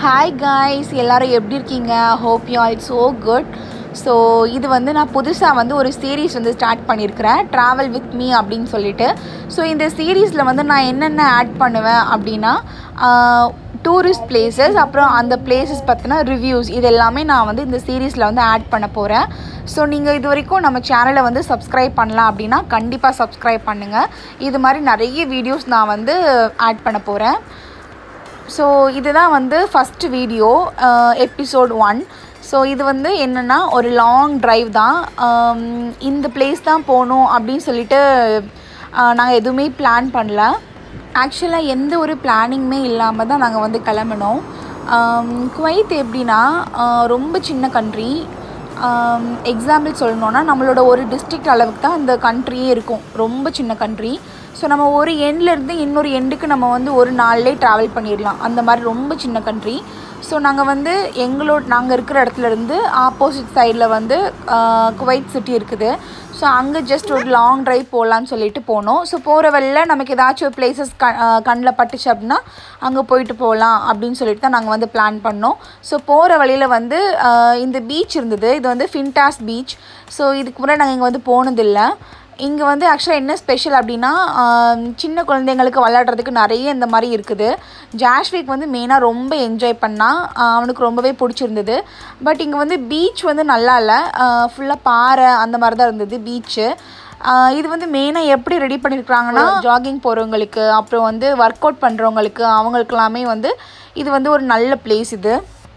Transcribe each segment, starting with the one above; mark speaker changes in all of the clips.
Speaker 1: hi guys எல்லாரும் எப்படி இருக்கீங்க hope you all so good so இது வந்து நான் புதுசாக வந்து ஒரு சீரீஸ் வந்து ஸ்டார்ட் பண்ணியிருக்கிறேன் ட்ராவல் வித் மீ அப்படின்னு சொல்லிட்டு ஸோ இந்த சீரீஸில் வந்து நான் என்னென்ன ஆட் பண்ணுவேன் அப்படின்னா டூரிஸ்ட் பிளேசஸ் அப்புறம் அந்த பிளேசஸ் பற்றின ரிவ்யூஸ் இது எல்லாமே நான் வந்து இந்த சீரீஸில் வந்து ஆட் பண்ண போகிறேன் ஸோ நீங்கள் இது வரைக்கும் நம்ம சேனலை வந்து சப்ஸ்கிரைப் பண்ணலாம் அப்படின்னா கண்டிப்பாக சப்ஸ்கிரைப் பண்ணுங்கள் இது மாதிரி நிறைய வீடியோஸ் நான் வந்து ஆட் பண்ண போகிறேன் ஸோ இதுதான் வந்து first video episode one so இது வந்து என்னென்னா ஒரு லாங் ட்ரைவ் தான் ஆம், இந்த பிளேஸ் தான் போகணும் அப்படின்னு சொல்லிட்டு நாங்கள் எதுவுமே பிளான் பண்ணல ஆக்சுவலாக எந்த ஒரு பிளானிங்குமே இல்லாமல் தான் நாங்கள் வந்து கிளம்பினோம் ஆம், குவைத் எப்படின்னா ஆ, ரொம்ப சின்ன கண்ட்ரி எக்ஸாம்பிள் சொல்லணுன்னா நம்மளோட ஒரு டிஸ்ட்ரிக்ட் அளவுக்கு தான் இந்த கண்ட்ரியே இருக்கும் ரொம்ப சின்ன கண்ட்ரி ஸோ நம்ம ஒரு எண்ட்லேருந்து இன்னொரு எண்டுக்கு நம்ம வந்து ஒரு நாள்லேயே ட்ராவல் பண்ணிடலாம் அந்த மாதிரி ரொம்ப சின்ன கண்ட்ரி ஸோ நாங்கள் வந்து எங்களோட நாங்கள் இருக்கிற இடத்துல இருந்து ஆப்போசிட் சைடில் வந்து ஆஹ், குவைத் சிட்டி இருக்குது ஸோ அங்கே ஜஸ்ட் ஒரு லாங் ட்ரைவ் போகலான்னு சொல்லிட்டு போனோம் ஸோ போகிற வழியில் நமக்கு ஏதாச்சும் ஒரு பிளேசஸ் க கண்ணில் பட்டுச்சு அப்படின்னா அங்கே போயிட்டு போகலாம் அப்படின்னு சொல்லிட்டு தான் நாங்கள் வந்து பிளான் பண்ணோம் ஸோ போகிற வழியில் வந்து ஆஹ், இந்த பீச் இருந்தது இது வந்து ஃபின்டாஸ் பீச் ஸோ இதுக்கு முன்னாடி நாங்கள் இங்கே வந்து போனதில்லை இங்கே வந்து ஆக்சுவலாக என்ன ஸ்பெஷல் அப்படின்னா ஆம், சின்ன குழந்தைங்களுக்கு விளையாடுறதுக்கு நிறைய இந்த மாதிரி இருக்குது ஜாஷ்விக் வந்து மெயினாக ரொம்ப என்ஜாய் பண்ணான் ஆஹ், அவனுக்கு ரொம்பவே பிடிச்சிருந்தது பட் இங்கே வந்து பீச் வந்து நல்லா இல்லை ஃபுல்லாக பாறை அந்த மாதிரி தான் இருந்தது பீச்சு இது வந்து மெயினாக எப்படி ரெடி பண்ணியிருக்காங்கன்னா ஜாகிங் போகிறவங்களுக்கு அப்புறம் வந்து ஒர்க் அவுட் பண்ணுறவங்களுக்கு அவங்களுக்கு எல்லாமே வந்து இது வந்து ஒரு நல்ல பிளேஸ் இது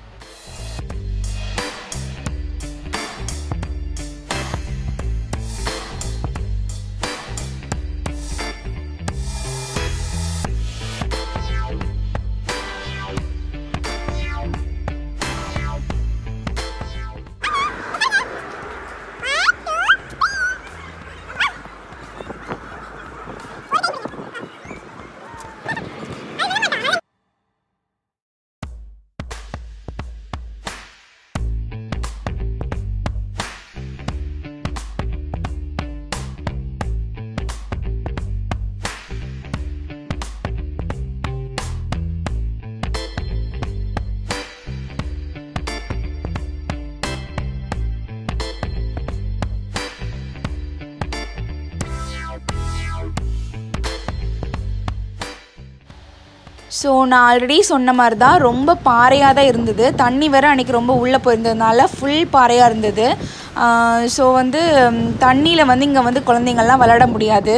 Speaker 1: ஸோ நான் ஆல்ரெடி சொன்ன மாதிரி தான் ரொம்ப பாறையாக தான் இருந்தது தண்ணி வேற அன்றைக்கி ரொம்ப உள்ளே போயிருந்ததுனால ஃபுல் பாறையாக இருந்தது ஸோ வந்து தண்ணியில் வந்து இங்கே வந்து குழந்தைங்கள்லாம் விளையாட முடியாது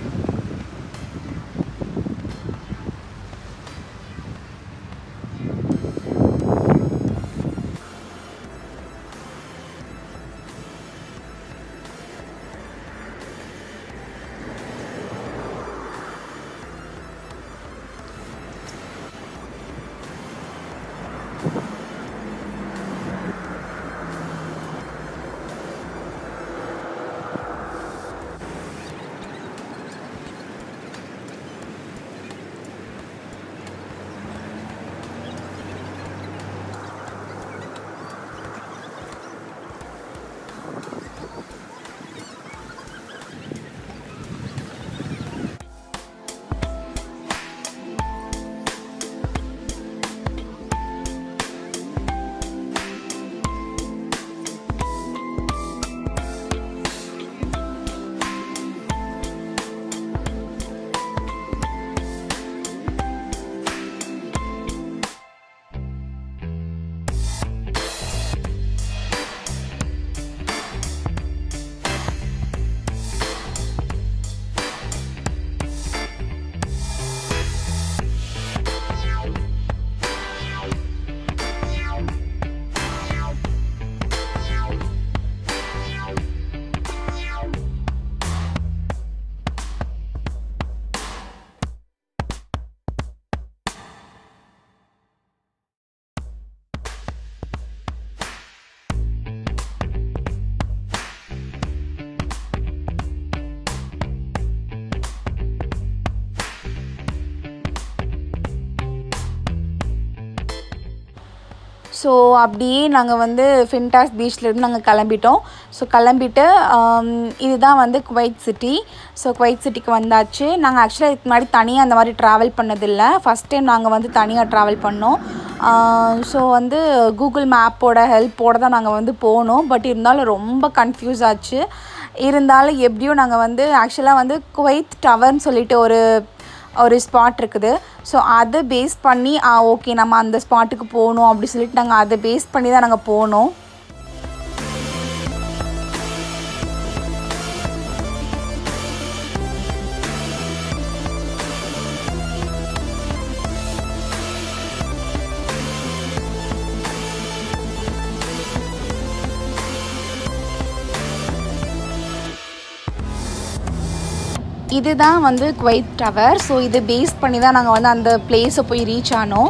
Speaker 1: ஸோ அப்படியே நாங்கள் வந்து ஃபின்டாஸ் பீச்லேருந்து நாங்கள் கிளம்பிட்டோம் ஸோ கிளம்பிட்டு ஆம், இதுதான் வந்து குவைத் சிட்டி ஸோ குவைத் சிட்டிக்கு வந்தாச்சு நாங்கள் ஆக்சுவலாக இதுக்கு முன்னாடி தனியாக அந்த மாதிரி ட்ராவல் பண்ணதில்லை ஃபஸ்ட் டைம் நாங்கள் வந்து தனியாக ட்ராவல் பண்ணோம் ஸோ வந்து கூகுள் மேப்போட ஹெல்ப்போட தான் நாங்கள் வந்து போனோம் பட் இருந்தாலும் ரொம்ப கன்ஃபியூஸ் ஆச்சு இருந்தாலும் எப்படியும் நாங்கள் வந்து ஆக்சுவலாக வந்து குவைத் டவர்னு சொல்லிட்டு ஒரு ஒரு ஸ்பாட் இருக்குது ஸோ அதை பேஸ் பண்ணி ஆ ஓகே நம்ம அந்த ஸ்பாட்டுக்கு போகணும் அப்படி சொல்லிட்டு நாங்கள் அதை பேஸ் பண்ணி தான் நாங்கள் போனோம் இதுதான் வந்து குவைத் டவர் ஸோ இது பேஸ் பண்ணி தான் நாங்கள் வந்து அந்த பிளேஸை போய் ரீச் ஆனோம்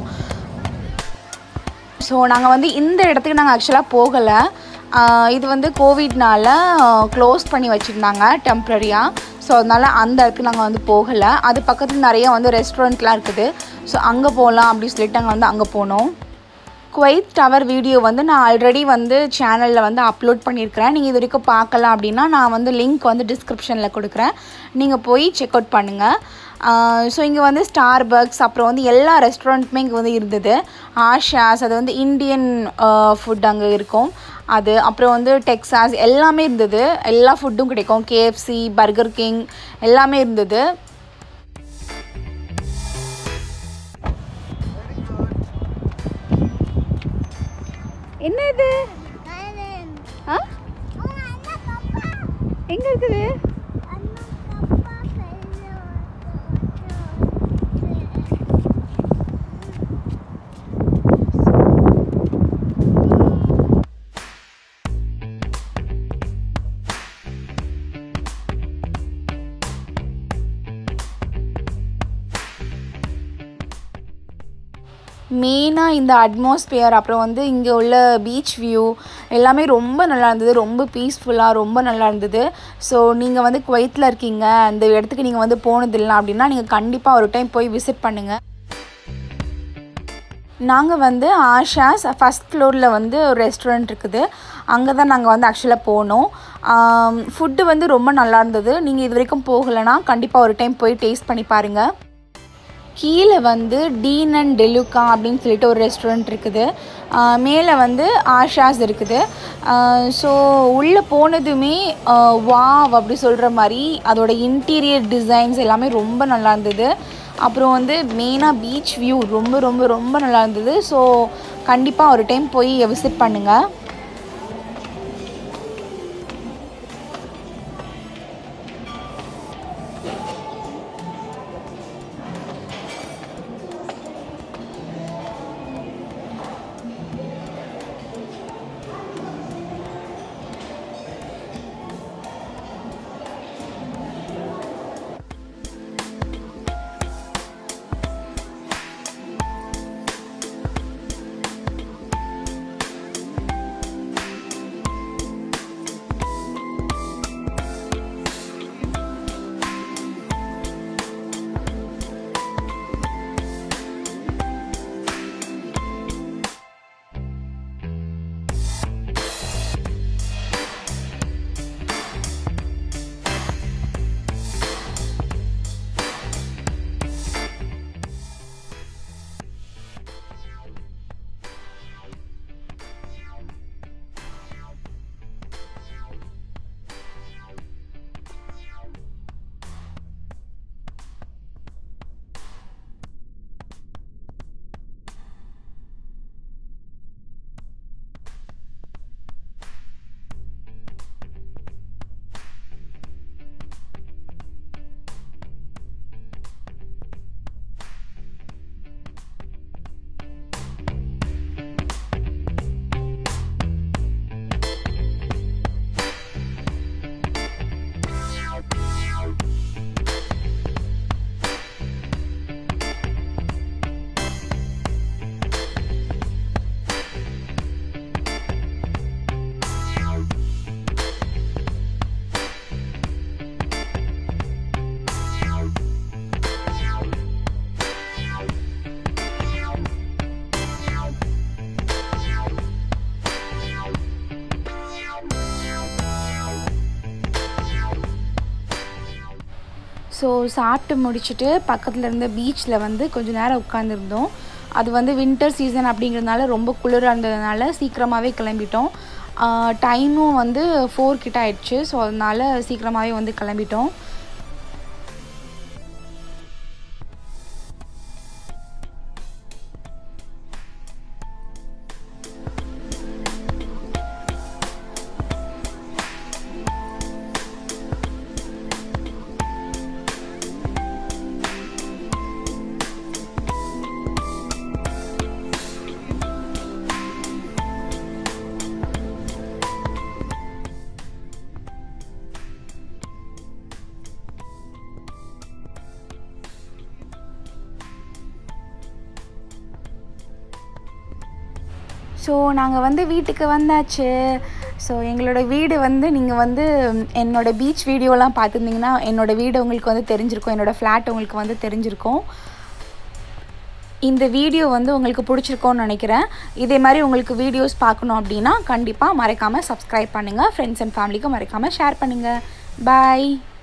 Speaker 1: ஸோ நாங்கள் வந்து இந்த இடத்துக்கு நாங்கள் ஆக்சுவலாக போகலை இது வந்து கோவிட்னால க்ளோஸ் பண்ணி வச்சுருந்தாங்க டெம்ப்ரரியாக ஸோ அதனால் அந்த இடத்துக்கு நாங்கள் வந்து போகலை அது பக்கத்தில் நிறைய வந்து ரெஸ்டாரண்ட்லாம் இருக்குது ஸோ அங்கே போகலாம் அப்படின்னு சொல்லிட்டு நாங்கள் வந்து அங்கே போனோம் குவைத் டவர் வீடியோ வந்து நான் ஆல்ரெடி வந்து சேனலில் வந்து அப்லோட் பண்ணியிருக்கிறேன் நீங்கள் இது வரைக்கும் பார்க்கலாம் அப்படின்னா நான் வந்து லிங்க் வந்து டிஸ்கிரிப்ஷனில் கொடுக்குறேன் நீங்கள் போய் செக் அவுட் பண்ணுங்கள் ஸோ இங்கே வந்து ஸ்டார் பக்ஸ் அப்புறம் வந்து எல்லா ரெஸ்டாரண்ட்டுமே இங்கே வந்து இருந்தது ஆஷாஸ் அது வந்து இந்தியன் ஃபுட் அங்கே இருக்கும் அது அப்புறம் வந்து டெக்ஸாஸ் எல்லாமே இருந்தது எல்லா ஃபுட்டும் கிடைக்கும் கேஎஃப்சி பர்கர் கிங் எல்லாமே இருந்தது என்ன இது ஆ எங்கே இருக்குது மெயினாக இந்த அட்மாஸ்பியர் அப்புறம் வந்து இங்கே உள்ள பீச் வியூ எல்லாமே ரொம்ப நல்லா இருந்தது ரொம்ப பீஸ்ஃபுல்லாக ரொம்ப நல்லா இருந்தது ஸோ நீங்கள் வந்து குவைத்தில் இருக்கீங்க அந்த இடத்துக்கு நீங்கள் வந்து போனதில்லை அப்படின்னா நீங்கள் கண்டிப்பாக ஒரு டைம் போய் விசிட் பண்ணுங்கள் நாங்கள் வந்து ஆஷாஸ் ஃபஸ்ட் ஃப்ளோரில் வந்து ஒரு ரெஸ்டாரண்ட் இருக்குது அங்கே தான் நாங்கள் வந்து ஆக்சுவலாக போனோம் ஃபுட்டு வந்து ரொம்ப நல்லா இருந்தது நீங்கள் இது வரைக்கும் போகலைன்னா கண்டிப்பாக ஒரு டைம் போய் டேஸ்ட் பண்ணி பாருங்கள் கீழே வந்து டீன் அண்ட் டெலுக்கா அப்படின்னு சொல்லிட்டு ஒரு ரெஸ்டாரண்ட் இருக்குது மேலே வந்து ஆஷாஸ் இருக்குது ஸோ உள்ளே போனதுமே வாவ் அப்படி சொல்கிற மாதிரி அதோட இன்டீரியர் டிசைன்ஸ் எல்லாமே ரொம்ப நல்லா இருந்தது அப்புறம் வந்து மெயினாக பீச் வியூ ரொம்ப ரொம்ப ரொம்ப நல்லா இருந்தது ஸோ கண்டிப்பாக ஒரு டைம் போய் விசிட் பண்ணுங்கள் ஸோ சாப்பிட்டு முடிச்சுட்டு பக்கத்தில் இருந்த பீச்சில் வந்து கொஞ்ச நேரம் உட்காந்துருந்தோம் அது வந்து வின்டர் சீசன் அப்படிங்கிறதுனால ரொம்ப குளிராக இருந்ததுனால சீக்கிரமாகவே கிளம்பிட்டோம் டைமும் வந்து ஃபோர் கிட்ட ஆயிடுச்சு ஸோ அதனால சீக்கிரமாகவே வந்து கிளம்பிட்டோம் ஸோ நாங்கள் வந்து வீட்டுக்கு வந்தாச்சு ஸோ எங்களோட வீடு வந்து நீங்கள் வந்து என்னோட பீச் வீடியோலாம் பார்த்துருந்தீங்கன்னா என்னோட வீடு உங்களுக்கு வந்து தெரிஞ்சிருக்கும் என்னோடய ஃப்ளாட் உங்களுக்கு வந்து தெரிஞ்சிருக்கும் இந்த வீடியோ வந்து உங்களுக்கு பிடிச்சிருக்கோன்னு நினைக்கிறேன் இதே மாதிரி உங்களுக்கு வீடியோஸ் பார்க்கணும் அப்படின்னா கண்டிப்பாக மறக்காமல் சப்ஸ்கிரைப் பண்ணுங்கள் ஃப்ரெண்ட்ஸ் அண்ட் ஃபேமிலிக்கும் மறக்காமல் ஷேர் பண்ணுங்கள் பாய்